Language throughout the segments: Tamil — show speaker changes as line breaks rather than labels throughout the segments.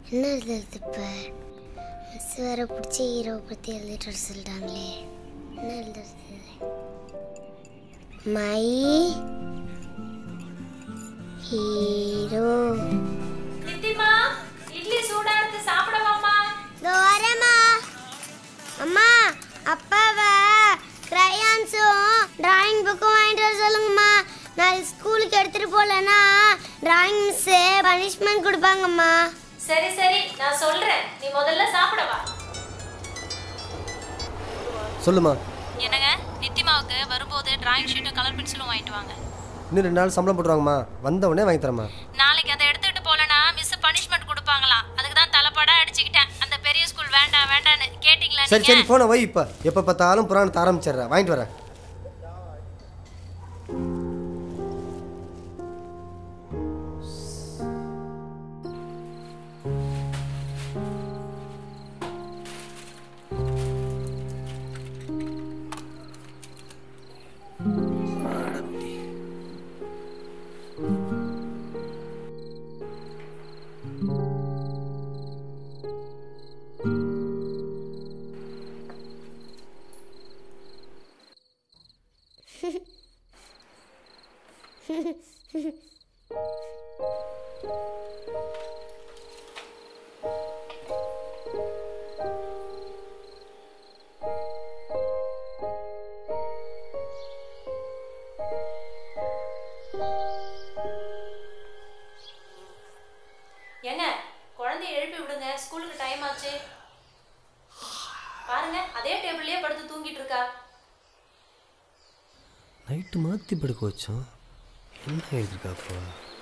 என்ன எழுதுறது இப்போ மிஸ் வேற பிடிச்ச ஹீரோ பற்றி எழுதிட்டு வர சொல்லிட்டாங்களே என்ன எழுதுறது மை ஹீரோ
நித்திமா இட்லி சூடா இருக்கு சாப்பிடவாமா
இதோ வரேம்மா அம்மா அப்பாவை கிரையான்ஸும் டிராயிங் புக்கும் வாங்கிட்டு வர சொல்லுங்கம்மா நான் ஸ்கூலுக்கு எடுத்துகிட்டு போகலன்னா டிராயிங் மிஸ்ஸு பனிஷ்மெண்ட் கொடுப்பாங்கம்மா
சரி சரி நான் சொல்றேன் நீ முதல்ல சாப்பிடவா
சொல்லுமா
என்னங்க நித்திமாவுக்கு வரும்போது டிராயிங் ஷீட்டும் கலர் பென்சிலும் வாங்கிட்டு வாங்க
இன்னும் ரெண்டு நாள் சம்பளம் போட்டுருவாங்கம்மா வந்த உடனே வாங்கி தரேம்மா
நாளைக்கு அதை எடுத்துக்கிட்டு போலனா மிஸ் பனிஷ்மெண்ட் கொடுப்பாங்களாம் அதுக்கு தான் தலைப்படா அடிச்சுக்கிட்டேன் அந்த பெரிய ஸ்கூல் வேண்டாம் வேண்டான்னு கேட்டிங்களா
சரி சரி
நீங்க
போன வை இப்போ எப்போ பார்த்தாலும் புராணத்தை ஆரம்பிச்சிடுறேன் வாங்கிட்டு வரேன்
ஏங்க குழந்தைய எழுப்பி விடுங்க ஸ்கூலுக்கு டைம் ஆச்சு பாருங்க அதே டேபிள்லயே படுத்து தூங்கிட்டு இருக்கா
நைட்டு மாற்றி படுக்க வச்சோம் என்ன எழுதிருக்காப்பா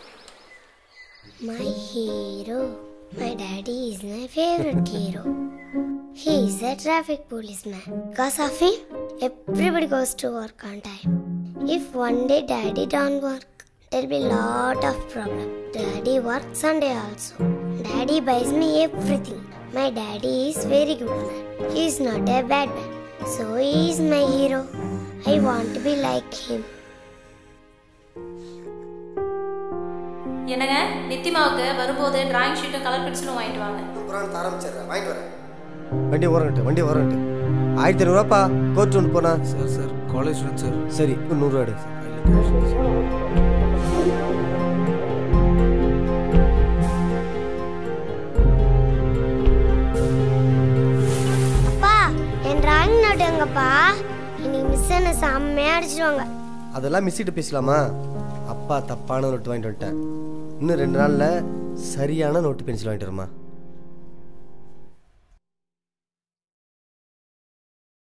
My hero. My daddy is my favorite hero. He is a traffic policeman. Because of him, everybody goes to work on time. If one day daddy don't work, there'll be lot of problem. Daddy works Sunday also. Daddy buys me everything. My daddy is very good man. He is not a bad man. So he is my hero. I want to be like him.
என்னங்க நித்திமாவுக்கு வரும்போது டிராயிங் ஷீட்டும் கலர் பென்சிலும் வாங்கிட்டு வாங்க
புராணத்தை ஆரம்பிச்சிடுறேன் வாங்கிட்டு வரேன் வண்டி ஓரங்கட்டு வண்டி ஓரங்கட்டு ஆயிரத்தி ஐநூறுவாப்பா கோர்ட் ஒன்று போனா
sir sir college student sir
சரி ஒரு நூறுரூவா எடு
அப்பா என் டிராயிங் நோட் எங்கப்பா இன்னைக்கு மிஸ் என்ன செம்மையா அடிச்சிடுவாங்க
அதெல்லாம் மிஸ்ஸிட்டு பேசலாமா அப்பா தப்பான நோட்டு வாங்கிட்டு வந்துட்டேன் இன்னும் ரெண்டு நாளில் சரியான நோட்டு பென்சில் வாங்கிட்டு வருமா